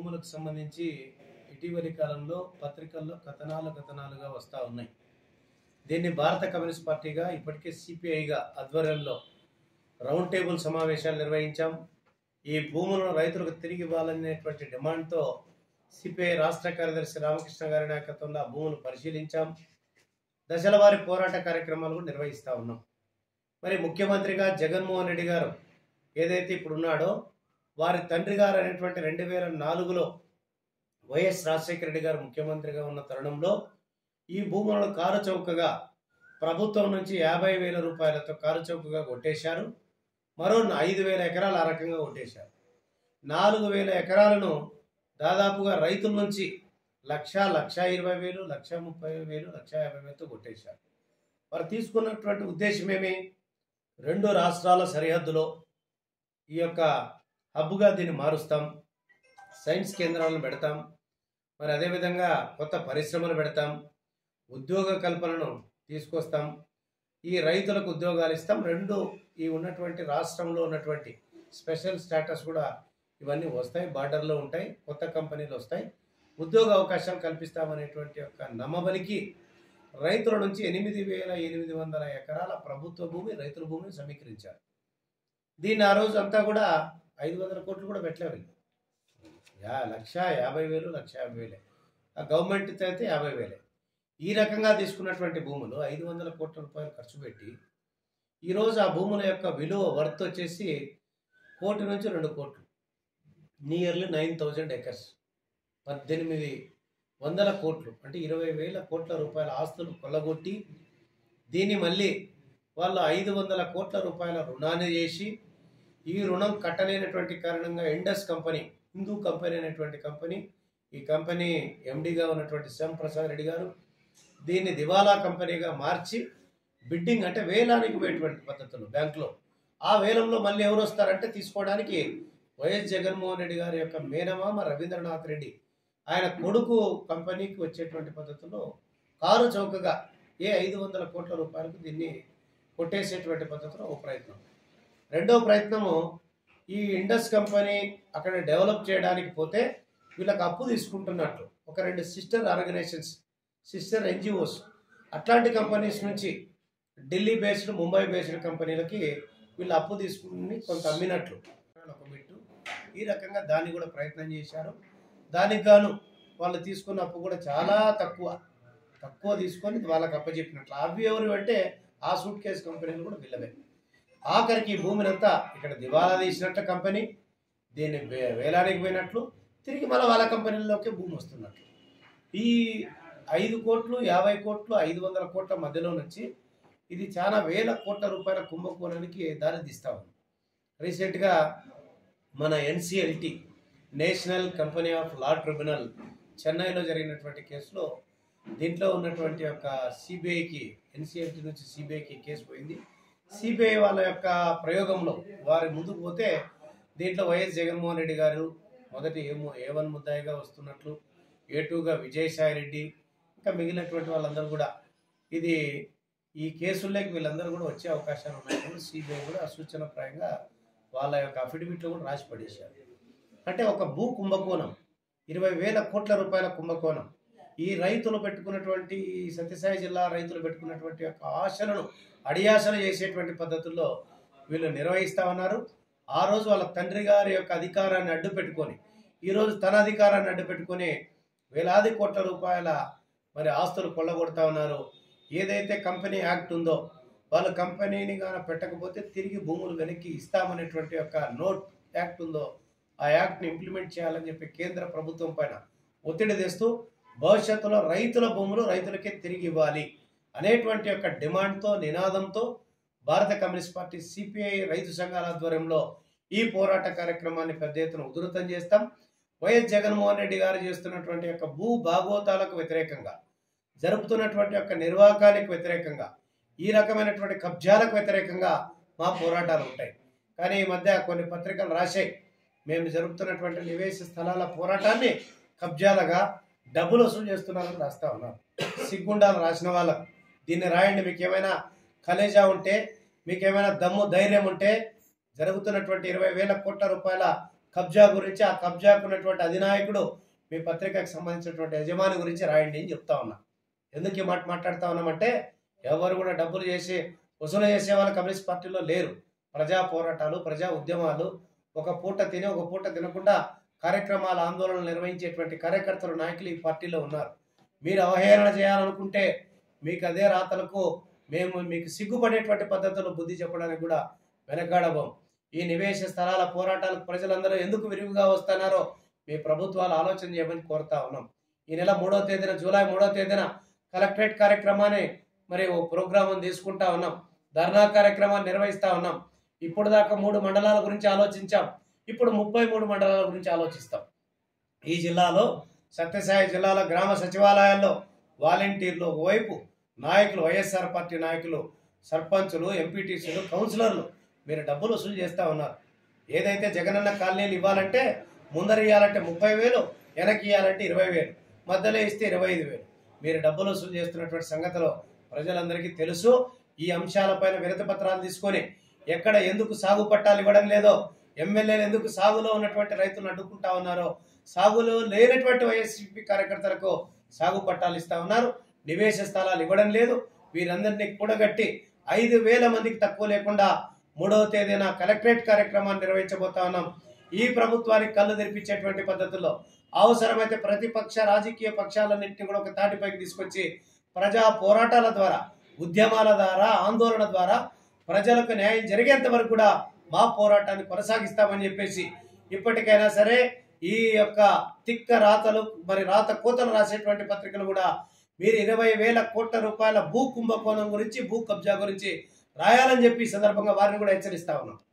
భూములకు సంబంధించి ఇటీవలి కాలంలో పత్రికల్లో కథనాలు కథనాలుగా వస్తూ ఉన్నాయి దీన్ని భారత కమ్యూనిస్ట్ పార్టీగా ఇప్పటికే సిపిఐగా ఆధ్వర్యంలో రౌండ్ టేబుల్ సమావేశాలు నిర్వహించాం ఈ భూములను రైతులకు తిరిగి ఇవ్వాలనేటువంటి డిమాండ్తో సిపిఐ రాష్ట్ర కార్యదర్శి రామకృష్ణ గారి నాయకత్వంలో ఆ భూములు పరిశీలించాం దశల వారి పోరాట కార్యక్రమాలు కూడా నిర్వహిస్తూ ఉన్నాం మరి ముఖ్యమంత్రిగా జగన్మోహన్ రెడ్డి గారు ఏదైతే ఇప్పుడు ఉన్నాడో వారి తండ్రి గారు అనేటువంటి రెండు వేల నాలుగులో వైఎస్ రాజశేఖర రెడ్డి గారు ముఖ్యమంత్రిగా ఉన్న తరుణంలో ఈ భూములను కారు చౌకగా ప్రభుత్వం నుంచి యాభై వేల రూపాయలతో కారు చౌకగా కొట్టేశారు మరో ఐదు వేల ఎకరాలు ఆ రకంగా కొట్టేశారు నాలుగు వేల ఎకరాలను దాదాపుగా రైతుల నుంచి లక్ష లక్ష ఇరవై వేలు లక్ష ముప్పై వేలు లక్ష యాభై వేలతో కొట్టేశారు వారు తీసుకున్నటువంటి ఉద్దేశం ఏమి రెండు రాష్ట్రాల సరిహద్దులో ఈ యొక్క హబ్గా దీన్ని మారుస్తాం సైన్స్ కేంద్రాలను పెడతాం మరి అదేవిధంగా కొత్త పరిశ్రమలు పెడతాం ఉద్యోగ కల్పనను తీసుకొస్తాం ఈ రైతులకు ఉద్యోగాలు ఇస్తాం రెండు ఈ ఉన్నటువంటి రాష్ట్రంలో ఉన్నటువంటి స్పెషల్ స్టేటస్ కూడా ఇవన్నీ వస్తాయి బార్డర్లో ఉంటాయి కొత్త కంపెనీలు వస్తాయి ఉద్యోగ అవకాశాలు కల్పిస్తామనేటువంటి యొక్క నమ్మబలికి రైతుల నుంచి ఎనిమిది వేల ఎనిమిది వందల ఎకరాల ప్రభుత్వ భూమి రైతుల భూమిని సమీకరించారు దీన్ని ఆ రోజు అంతా కూడా ఐదు వందల కోట్లు కూడా పెట్టలేవు వీళ్ళు. యా లక్ష యాభై వేలు లక్ష యాభై వేలే ఆ గవర్నమెంట్ అయితే యాభై వేలే ఈ రకంగా తీసుకున్నటువంటి భూములు ఐదు వందల కోట్ల రూపాయలు ఖర్చు పెట్టి ఈరోజు ఆ భూముల యొక్క విలువ వర్త్ వచ్చేసి కోటి నుంచి రెండు కోట్లు నియర్లీ నైన్ థౌజండ్ ఎకర్స్ పద్దెనిమిది వందల కోట్లు అంటే ఇరవై వేల కోట్ల రూపాయల ఆస్తులు కొల్లగొట్టి దీన్ని మళ్ళీ వాళ్ళు ఐదు వందల కోట్ల రూపాయల రుణాన్ని చేసి ఈ రుణం కట్టలేనటువంటి కారణంగా ఇండస్ కంపెనీ హిందూ కంపెనీ అనేటువంటి కంపెనీ ఈ కంపెనీ ఎండిగా ఉన్నటువంటి శ్యామ్ ప్రసాద్ రెడ్డి గారు దీన్ని దివాలా కంపెనీగా మార్చి బిడ్డింగ్ అంటే వేలానికి పోయేటువంటి పద్ధతులు బ్యాంకులో ఆ వేలంలో మళ్ళీ ఎవరు వస్తారంటే తీసుకోవడానికి వైఎస్ జగన్మోహన్ రెడ్డి గారి యొక్క మేనమామ రవీంద్రనాథ్ రెడ్డి ఆయన కొడుకు కంపెనీకి వచ్చేటువంటి పద్ధతిలో కారు చౌకగా ఏ ఐదు వందల కోట్ల రూపాయలకు దీన్ని కొట్టేసేటువంటి పద్ధతిలో ఒక ప్రయత్నం రెండో ప్రయత్నము ఈ ఇండస్ కంపెనీ అక్కడ డెవలప్ చేయడానికి పోతే వీళ్ళకి అప్పు తీసుకుంటున్నట్లు ఒక రెండు సిస్టర్ ఆర్గనైజేషన్స్ సిస్టర్ ఎన్జిఓస్ అట్లాంటి కంపెనీస్ నుంచి ఢిల్లీ బేస్డ్ ముంబై బేస్డ్ కంపెనీలకి వీళ్ళు అప్పు తీసుకుని కొంత అమ్మినట్లు ఒక బిట్టు ఈ రకంగా దాన్ని కూడా ప్రయత్నం చేశారు దానికి గాను వాళ్ళు తీసుకున్న అప్పు కూడా చాలా తక్కువ తక్కువ తీసుకొని వాళ్ళకి అప్పచెప్పినట్లు అవి ఎవరు అంటే ఆ సూట్ కేసు కంపెనీలు కూడా వీళ్ళవే ఆఖరికి ఈ భూమిని అంతా ఇక్కడ దివాలా తీసినట్టు కంపెనీ దీన్ని వే- వేలానికి పోయినట్లు తిరిగి మళ్ళీ వాళ్ళ కంపెనీల్లోకి భూమి వస్తున్నట్లు ఈ ఐదు కోట్లు యాభై కోట్లు ఐదు వందల కోట్ల మధ్యలో నుంచి ఇది చాలా వేల కోట్ల రూపాయల కుంభకోణానికి దారి తీస్తా ఉంది రీసెంట్గా మన NCLT national company of law tribunal చెన్నైలో జరిగినటువంటి కేసులో దీంట్లో ఉన్నటువంటి యొక్క సిబిఐకి ఎన్సిఎల్టి నుంచి సిబిఐకి కేసు పోయింది సిబిఐ వాళ్ళ యొక్క ప్రయోగంలో వారి ముందుకు పోతే దీంట్లో వైఎస్ జగన్మోహన్ రెడ్డి గారు మొదటి ఏమో ఏ వన్ ముద్దాయిగా వస్తున్నట్లు ఏ టూగా విజయసాయి రెడ్డి ఇంకా మిగిలినటువంటి వాళ్ళందరూ కూడా ఇది ఈ కేసుల్లోకి వీళ్ళందరూ కూడా వచ్చే అవకాశాలు ఉన్నాయి సిబిఐ కూడా సూచనప్రాయంగా వాళ్ళ యొక్క అఫిడవిట్లో కూడా రాసి పడేశారు అంటే ఒక భూ కుంభకోణం ఇరవై వేల కోట్ల రూపాయల కుంభకోణం ఈ రైతులు పెట్టుకున్నటువంటి ఈ సత్యసాయి జిల్లా రైతులు పెట్టుకున్నటువంటి యొక్క ఆశలను అడియాసలు చేసేటువంటి పద్ధతుల్లో వీళ్ళు నిర్వహిస్తా ఉన్నారు ఆ రోజు వాళ్ళ తండ్రి గారి యొక్క అధికారాన్ని అడ్డు పెట్టుకొని ఈరోజు తన అధికారాన్ని అడ్డు పెట్టుకొని వేలాది కోట్ల రూపాయల మరి ఆస్తులు కొల్లగొడతా ఉన్నారు ఏదైతే కంపెనీ యాక్ట్ ఉందో వాళ్ళు కంపెనీని కానీ పెట్టకపోతే తిరిగి భూములు వెనక్కి ఇస్తామనేటువంటి యొక్క నోట్ యాక్ట్ ఉందో ఆ యాక్ట్ని ఇంప్లిమెంట్ చేయాలని చెప్పి కేంద్ర ప్రభుత్వం పైన ఒత్తిడి తెస్తూ భవిష్యత్తులో రైతుల భూములు రైతులకే తిరిగి ఇవ్వాలి అనేటువంటి యొక్క డిమాండ్తో నినాదంతో భారత కమ్యూనిస్ట్ పార్టీ సిపిఐ రైతు సంఘాల ఆధ్వర్యంలో ఈ పోరాట కార్యక్రమాన్ని పెద్ద ఎత్తున ఉధృతం చేస్తాం వైఎస్ జగన్మోహన్ రెడ్డి గారు చేస్తున్నటువంటి యొక్క భూ భాగోతాలకు వ్యతిరేకంగా జరుపుతున్నటువంటి యొక్క నిర్వాహకానికి వ్యతిరేకంగా ఈ రకమైనటువంటి కబ్జాలకు వ్యతిరేకంగా మా పోరాటాలు ఉంటాయి కానీ ఈ మధ్య కొన్ని పత్రికలు రాశాయి మేము జరుపుతున్నటువంటి నివేశ స్థలాల పోరాటాన్ని కబ్జాలుగా డబ్బులు వసూలు చేస్తున్నారని రాస్తా ఉన్నారు సిగ్గుండాలు రాసిన వాళ్ళకు దీన్ని రాయండి మీకు ఏమైనా కలేజా ఉంటే మీకు ఏమైనా దమ్ము ధైర్యం ఉంటే జరుగుతున్నటువంటి ఇరవై వేల కోట్ల రూపాయల కబ్జా గురించి ఆ కబ్జాకు ఉన్నటువంటి అధినాయకుడు మీ పత్రికకు సంబంధించినటువంటి యజమాని గురించి రాయండి అని చెప్తా ఉన్నా ఎందుకు ఈ మాట మాట్లాడుతా ఉన్నామంటే ఎవరు కూడా డబ్బులు చేసి వసూలు చేసే వాళ్ళు కమ్యూనిస్ట్ పార్టీలో లేరు ప్రజా పోరాటాలు ప్రజా ఉద్యమాలు ఒక పూట తిని ఒక పూట తినకుండా కార్యక్రమాల ఆందోళనలు నిర్వహించేటువంటి కార్యకర్తలు నాయకులు ఈ పార్టీలో ఉన్నారు మీరు అవహేళన చేయాలనుకుంటే మీకు అదే రాతలకు మేము మీకు సిగ్గుపడేటువంటి పద్ధతులు బుద్ధి చెప్పడానికి కూడా వెనకాడబోం ఈ నివేశ స్థలాల పోరాటాలకు ప్రజలందరూ ఎందుకు విరివిగా వస్తున్నారో మీ ప్రభుత్వాలు ఆలోచన చేయమని కోరుతా ఉన్నాం ఈ నెల మూడో తేదీన జూలై మూడో తేదీన కలెక్టరేట్ కార్యక్రమాన్ని మరి ఓ ప్రోగ్రాం తీసుకుంటా ఉన్నాం ధర్నా కార్యక్రమాన్ని నిర్వహిస్తా ఉన్నాం ఇప్పుడు దాకా మూడు మండలాల గురించి ఆలోచించాం ఇప్పుడు ముప్పై మూడు మండలాల గురించి ఆలోచిస్తాం ఈ జిల్లాలో సత్యసాయి జిల్లాలో గ్రామ సచివాలయాల్లో వాలంటీర్లు ఒకవైపు నాయకులు వైఎస్ఆర్ పార్టీ నాయకులు సర్పంచులు ఎంపీటీసీలు కౌన్సిలర్లు మీరు డబ్బులు వసూలు చేస్తూ ఉన్నారు ఏదైతే జగనన్న కాలనీలు ఇవ్వాలంటే ముందర ఇవ్వాలంటే ముప్పై వేలు వెనక్కి ఇవ్వాలంటే ఇరవై వేలు మధ్యలో ఇస్తే ఇరవై ఐదు వేలు మీరు డబ్బులు వసూలు చేస్తున్నటువంటి సంగతిలో ప్రజలందరికీ తెలుసు ఈ అంశాలపైన వినతి పత్రాలు తీసుకొని ఎక్కడ ఎందుకు సాగు పట్టాలు ఇవ్వడం లేదో ఎమ్మెల్యేలు ఎందుకు సాగులో ఉన్నటువంటి రైతులను అడ్డుకుంటా ఉన్నారో సాగులో లేనటువంటి వైఎస్పీ కార్యకర్తలకు సాగు పట్టాలు ఇస్తా ఉన్నారు నివేశ స్థలాలు ఇవ్వడం లేదు వీరందరినీ కూడగట్టి ఐదు వేల మందికి తక్కువ లేకుండా మూడవ తేదీన కలెక్టరేట్ కార్యక్రమాన్ని నిర్వహించబోతా ఉన్నాం ఈ ప్రభుత్వానికి కళ్ళు తెరిపించేటువంటి పద్ధతుల్లో అవసరమైతే ప్రతిపక్ష రాజకీయ పక్షాలన్నింటినీ కూడా ఒక తాటిపైకి తీసుకొచ్చి ప్రజా పోరాటాల ద్వారా ఉద్యమాల ద్వారా ఆందోళన ద్వారా ప్రజలకు న్యాయం జరిగేంత వరకు కూడా మా పోరాటాన్ని కొనసాగిస్తామని చెప్పేసి ఇప్పటికైనా సరే ఈ యొక్క తిక్క రాతలు మరి రాత కోతలు రాసేటువంటి పత్రికలు కూడా మీరు ఇరవై వేల కోట్ల రూపాయల భూ కుంభకోణం గురించి భూ కబ్జా గురించి రాయాలని చెప్పి ఈ సందర్భంగా వారిని కూడా హెచ్చరిస్తా ఉన్నాం